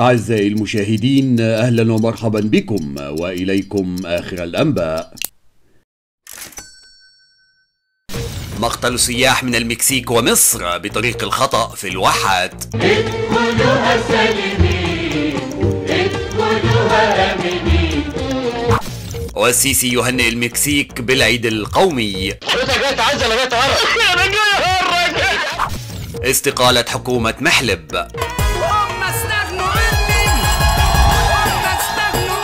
أعزائي المشاهدين أهلا ومرحبا بكم وإليكم آخر الأنباء مقتل سياح من المكسيك ومصر بطريق الخطأ في الواحات ادخلوها سالمين ادخلوها امنين والسيسي يهنئ المكسيك بالعيد القومي حضرتك جاي تعزل ولا جاي تهرب؟ انا جاي اهرج استقالة حكومة محلب هم استغنوا عني هم استغنوا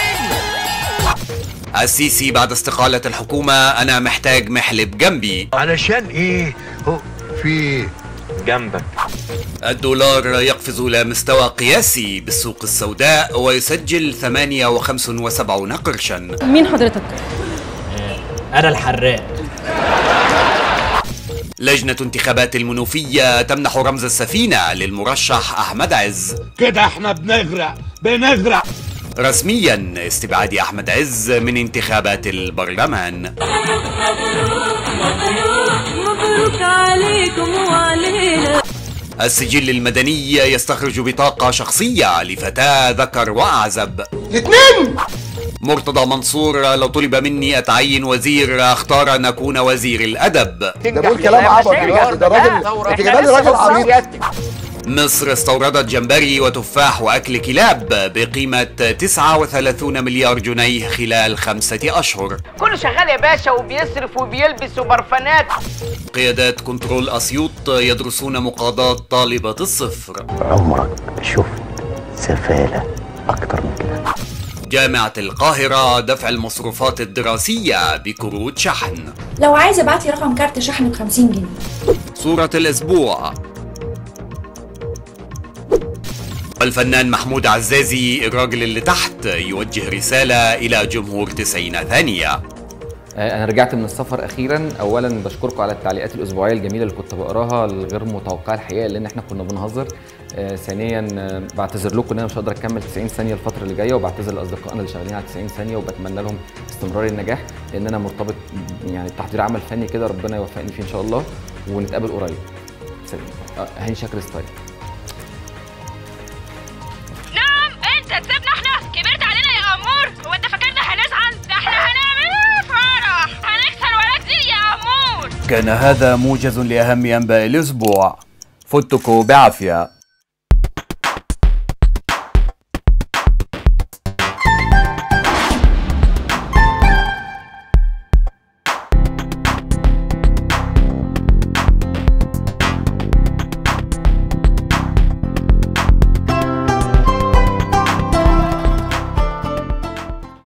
عني السيسي بعد استقالة الحكومة أنا محتاج محلب جنبي علشان ايه هو في جنبك الدولار يقفز إلى مستوى قياسي بالسوق السوداء ويسجل 78 قرشا مين حضرتك؟ انا الحراق لجنة انتخابات المنوفية تمنح رمز السفينة للمرشح أحمد عز كده احنا بنغرق بنغرق رسميا استبعاد أحمد عز من انتخابات البرلمان مبروك عليكم وعلينا السجل المدني يستخرج بطاقة شخصية لفتاة ذكر وأعزب اتنين مرتضى منصور لو طلب مني أتعين وزير أختار أن أكون وزير الأدب ده بقول كلام عبط دلوقتي ده راجل انت جايبالي راجل عبيط مصر استوردت جمبري وتفاح وأكل كلاب بقيمة 39 مليار جنيه خلال خمسة أشهر كله شغال يا باشا وبيصرف وبيلبس وبرفانات قيادات كنترول أسيوط يدرسون مقاضاة طالبة الصفر عمرك شفت سفالة أكتر من كده جامعة القاهرة دفع المصروفات الدراسية بكروت شحن لو عايز ابعت لي رقم كارت شحن ب 50 جنيه صورة الأسبوع الفنان محمود عزازي الراجل اللي تحت يوجه رسالة إلى جمهور تسعين ثانية انا رجعت من السفر اخيرا اولا بشكركم على التعليقات الاسبوعيه الجميله اللي كنت بقراها الغير متوقعه الحقيقه لان احنا كنا بنهزر آه، ثانيا آه، بعتذر لكم ان انا مش هقدر اكمل 90 ثانيه الفتره اللي جايه وبعتذر لاصدقائنا اللي شغالين على 90 ثانيه وبتمنى لهم استمرار النجاح لان انا مرتبط يعني بتحضير عمل فني كده ربنا يوفقني فيه ان شاء الله ونتقابل قريب سلام آه، هاني شاكر ستايل نعم انت تسيبنا احنا كبرت علينا يا امور هو انت فاكرنا هنزعل ده احنا هنعمل ايه فرح هنكسر وراك دي يا امور كان هذا موجز لأهم أنباء الأسبوع فتكوا بعافية